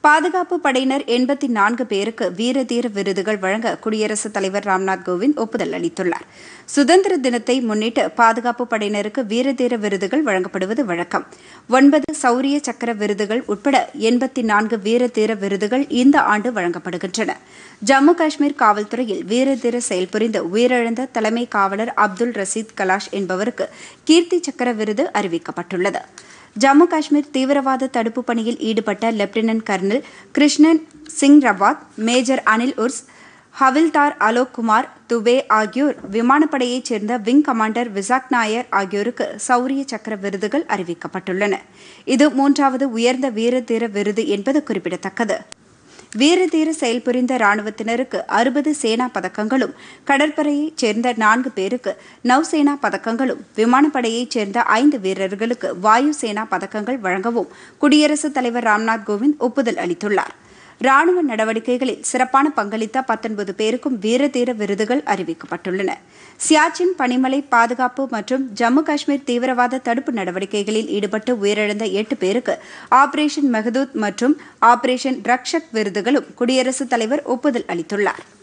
பாதுகாப்பு படையினர் எண்பத்தி நான்கு பேருக்கு வீர தீர விருதுகள் வழங்க குடியரசுத் தலைவர் ராம்நாத் கோவிந்த் ஒப்புதல் அளித்துள்ளார் சுதந்திர தினத்தை முன்னிட்டு பாதுகாப்பு படையினருக்கு வீர தீர விருதுகள் வழங்கப்படுவது வழக்கம் ஒன்பது சௌரிய சக்கர விருதுகள் உட்பட எண்பத்தி நான்கு வீர தீர விருதுகள் இந்த ஆண்டு வழங்கப்படுகின்றன ஜம்மு காஷ்மீர் காவல்துறையில் வீர தீர செயல்புரிந்து உயிரிழந்த தலைமை காவலர் அப்துல் ரசீத் கலாஷ் என்பவருக்கு கீர்த்தி சக்கர விருது அறிவிக்கப்பட்டுள்ளது ஜம்மு காஷ்மீர் தீவிரவாத தடுப்பு பணியில் ஈடுபட்ட lieutenant colonel Krishnan Singh Rawat major Anil Urs havildar Alok Kumar Dubey ஆகியோர் விமானப்படையைச் சேர்ந்த விங் கமாண்டர் விசாக் நாயர் ஆகியோருக்கு சௌரிய சக்கர விருதுகள் அறிவிக்கப்பட்டுள்ளன இது மூன்றாவது உயர்ந்த வீர தீர விருது என்பது குறிப்பிடத்தக்கது வீரதீர செயல்புரிந்த ராணுவத்தினருக்கு அறுபது சேனா பதக்கங்களும் கடற்படையைச் சேர்ந்த நான்கு பேருக்கு நவ்சேனா பதக்கங்களும் விமானப்படையைச் சேர்ந்த ஐந்து வீரர்களுக்கு வாயு சேனா பதக்கங்கள் வழங்கவும் குடியரசுத் தலைவர் ராம்நாத் கோவிந்த் ஒப்புதல் அளித்துள்ளார் ராணுவ நடவடிக்கைகளில் சிறப்பான பங்களித்த பத்தொன்பது பேருக்கும் வீரதீர விருதுகள் அறிவிக்கப்பட்டுள்ளன சியாச்சின் பனிமலை பாதுகாப்பு மற்றும் ஜம்மு காஷ்மீர் தீவிரவாத தடுப்பு நடவடிக்கைகளில் ஈடுபட்டு உயிரிழந்த எட்டு பேருக்கு ஆபரேஷன் மெஹதூத் மற்றும் ஆபரேஷன் ரக்ஷக் விருதுகளும் குடியரசுத் தலைவர் ஒப்புதல் அளித்துள்ளார்